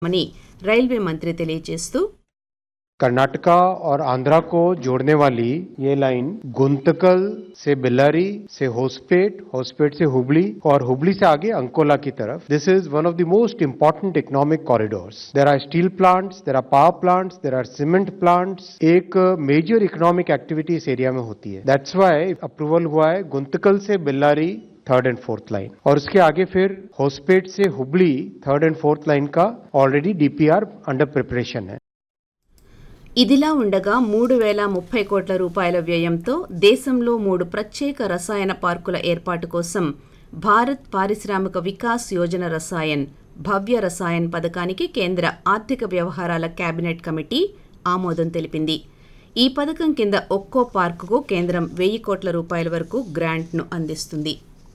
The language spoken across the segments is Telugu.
అని రైల్వే మంత్రి తెలియజేస్తూ कर्नाटका और आंध्रा को जोड़ने वाली ये लाइन गुंतकल से बेल्लारी से होसपेट होसपेट से हुबली और हुबली से आगे अंकोला की तरफ this is one of the most important economic corridors there are steel plants there are power plants there are cement plants एक मेजर इकोनॉमिक एक्टिविटी इस एरिया में होती है दैट्स वाई अप्रूवल हुआ है गुंतकल से Bellary third and fourth line और उसके आगे फिर होसपेट से Hubli third and fourth line का ऑलरेडी डीपीआर अंडर प्रिपरेशन है ఇదిలా ఉండగా మూడు వేల ముప్పై కోట్ల రూపాయల వ్యయంతో దేశంలో మూడు ప్రత్యేక రసాయన పార్కుల ఏర్పాటు కోసం భారత్ పారిశ్రామిక వికాస్ యోజన రసాయన్ భవ్య రసాయన్ పథకానికి కేంద్ర ఆర్థిక వ్యవహారాల కేబినెట్ కమిటీ ఆమోదం తెలిపింది ఈ పథకం కింద ఒక్కో పార్కుకు కేంద్రం వెయ్యి కోట్ల రూపాయల వరకు గ్రాంట్ను అందిస్తుంది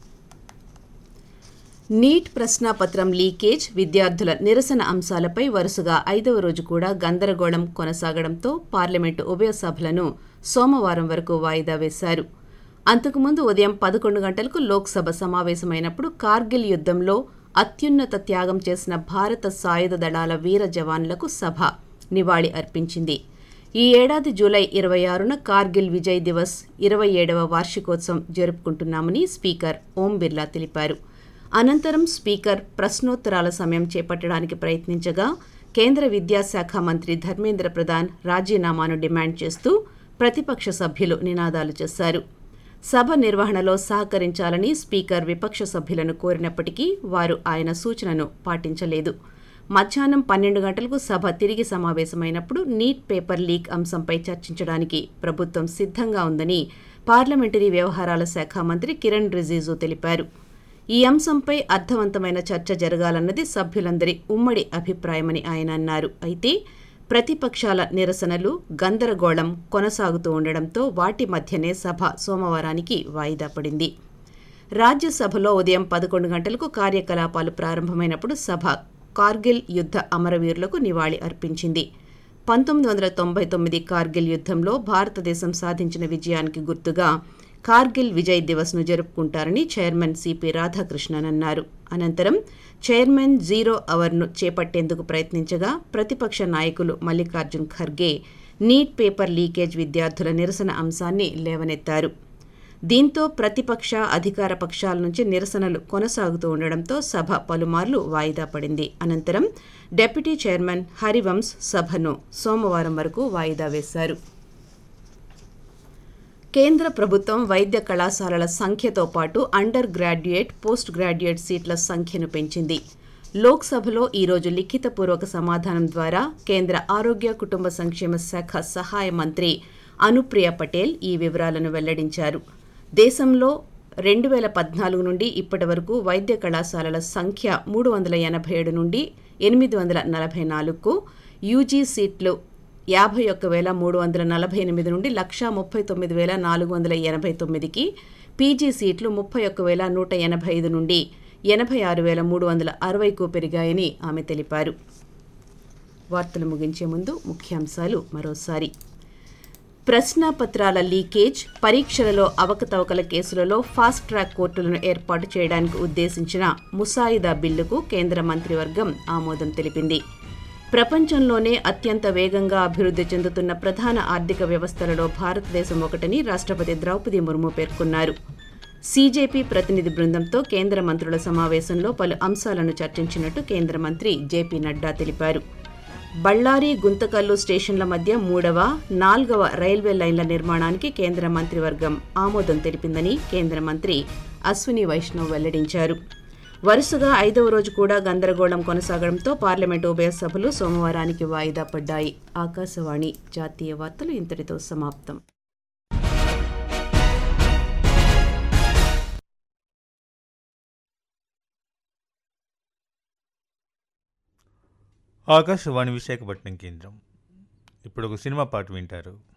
నీట్ ప్రశ్నాపత్రం లీకేజ్ విద్యార్థుల నిరసన అంశాలపై వరుసగా ఐదవ రోజు కూడా గందరగోళం కొనసాగడంతో పార్లమెంటు ఉభయ సభలను సోమవారం వరకు వాయిదా వేశారు అంతకుముందు ఉదయం పదకొండు గంటలకు లోక్సభ సమావేశమైనప్పుడు కార్గిల్ యుద్ధంలో అత్యున్నత త్యాగం చేసిన భారత సాయుధ దళాల వీర జవాన్లకు సభ నివాళి అర్పించింది ఈ ఏడాది జూలై ఇరవై ఆరున కార్గిల్ విజయ్ దివస్ ఇరవై ఏడవ వార్షికోత్సవం జరుపుకుంటున్నామని స్పీకర్ ఓం బిర్లా తెలిపారు అనంతరం స్పీకర్ ప్రశ్నోత్తరాల సమయం చేపట్టడానికి ప్రయత్నించగా కేంద్ర విద్యాశాఖ మంత్రి ధర్మేంద్ర ప్రధాన్ రాజీనామాను డిమాండ్ చేస్తూ ప్రతిపక్ష సభ్యులు నినాదాలు చేశారు సభ నిర్వహణలో సహకరించాలని స్పీకర్ విపక్ష సభ్యులను కోరినప్పటికీ వారు ఆయన సూచనను పాటించలేదు మధ్యాహ్నం పన్నెండు గంటలకు సభ తిరిగి సమావేశమైనప్పుడు నీట్ పేపర్ లీక్ అంశంపై చర్చించడానికి ప్రభుత్వం సిద్ధంగా ఉందని పార్లమెంటరీ వ్యవహారాల శాఖ మంత్రి కిరణ్ రిజిజు తెలిపారు ఈ అంశంపై అర్థవంతమైన చర్చ జరగాలన్నది సభ్యులందరి ఉమ్మడి అభిప్రాయమని ఆయన అన్నారు అయితే ప్రతిపక్షాల నిరసనలు గందరగోళం కొనసాగుతూ ఉండడంతో వాటి మధ్యనే సభ సోమవారానికి వాయిదా పడింది రాజ్యసభలో ఉదయం పదకొండు గంటలకు కార్యకలాపాలు ప్రారంభమైనప్పుడు సభ కార్గిల్ యుద్ధ అమరవీరులకు నివాళి అర్పించింది పంతొమ్మిది వందల తొంభై తొమ్మిది కార్గిల్ యుద్ధంలో భారతదేశం సాధించిన విజయానికి గుర్తుగా కార్గిల్ విజయ్ దివస్ను జరుపుకుంటారని చైర్మన్ సిపి రాధాకృష్ణన్ అన్నారు అనంతరం చైర్మన్ జీరో అవర్ను చేపట్టేందుకు ప్రయత్నించగా ప్రతిపక్ష నాయకులు Mallikarjun Kharge NEET paper leakage విద్యార్థుల నిరసన అంశాన్ని లేవనెత్తారు దీంతో ప్రతిపక్ష అధికార పక్షాల నుంచి నిరసనలు కొనసాగుతూ ఉండడంతో సభ పలుమార్లు వాయిదా పడింది అనంతరం డెప్యూటీ చైర్మన్ హరివంశ్ సభను సోమవారం వరకు వాయిదా వేశారు కేంద్ర ప్రభుత్వం వైద్య కళాశాలల సంఖ్యతో పాటు అండర్ గ్రాడ్యుయేట్ పోస్ట్ గ్రాడ్యుయేట్ సీట్ల సంఖ్యను పెంచింది లోక్సభలో ఈరోజు లిఖితపూర్వక సమాధానం ద్వారా కేంద్ర ఆరోగ్య కుటుంబ సంక్షేమ శాఖ సహాయ మంత్రి అనుప్రియ పటేల్ ఈ వివరాలను వెల్లడించారు దేశంలో రెండు వేల పద్నాలుగు నుండి ఇప్పటి వరకు వైద్య కళాశాలల సంఖ్య మూడు వందల ఎనభై ఏడు నుండి ఎనిమిది వందల నలభై నాలుగుకు యూజీ సీట్లు యాభై ఒక్క వేల మూడు వందల నలభై ఎనిమిది నుండి లక్షా ముప్పై తొమ్మిది వేల నాలుగు వందల ఎనభై తొమ్మిదికి పీజీ సీట్లు ముప్పై ఒక్క వేల నూట ఎనభై ఐదు నుండి ఎనభై ఆరు వేల మూడు వందల అరవైకు పెరిగాయని ఆమె తెలిపారు వార్తలు ముగించే ముందు ముఖ్యాంశాలు మరోసారి ప్రశ్నాపత్రాల లీకేజ్ పరీక్షలలో అవకతవకల కేసులలో ఫాస్ట్ ట్రాక్ కోర్టులను ఏర్పాటు చేయడానికి ఉద్దేశించిన ముసాయిదా బిల్లుకు కేంద్ర మంత్రివర్గం ఆమోదం తెలిపింది ప్రపంచంలోనే అత్యంత వేగంగా అభివృద్ధి చెందుతున్న ప్రధాన ఆర్థిక వ్యవస్థలలో భారతదేశం ఒకటని రాష్ట్రపతి ద్రౌపది ముర్ము పేర్కొన్నారు సీజేపీ ప్రతినిధి బృందంతో కేంద్ర మంత్రుల సమావేశంలో పలు అంశాలను చర్చించినట్టు కేంద్ర మంత్రి జేపీ నడ్డా తెలిపారు బళ్ళారి గుంతకల్లు స్టేషన్ల మధ్య మూడవ నాల్గవ రైల్వే లైన్ల నిర్మాణానికి కేంద్ర మంత్రివర్గం ఆమోదం తెలిపిందని కేంద్ర మంత్రి అశ్విని వైష్ణవ్ వెల్లడించారు వరుసగా ఐదవ రోజు కూడా గందరగోళం కొనసాగడంతో పార్లమెంటు ఉభయ సభలు సోమవారానికి వాయిదా పడ్డాయి ఆకాశవాణి జాతీయ వార్తలు ఇంతటితో సమాప్తం ఆకాశవాణి విశాఖపట్నం కేంద్రం ఇప్పుడు ఒక సినిమా పాట వింటారు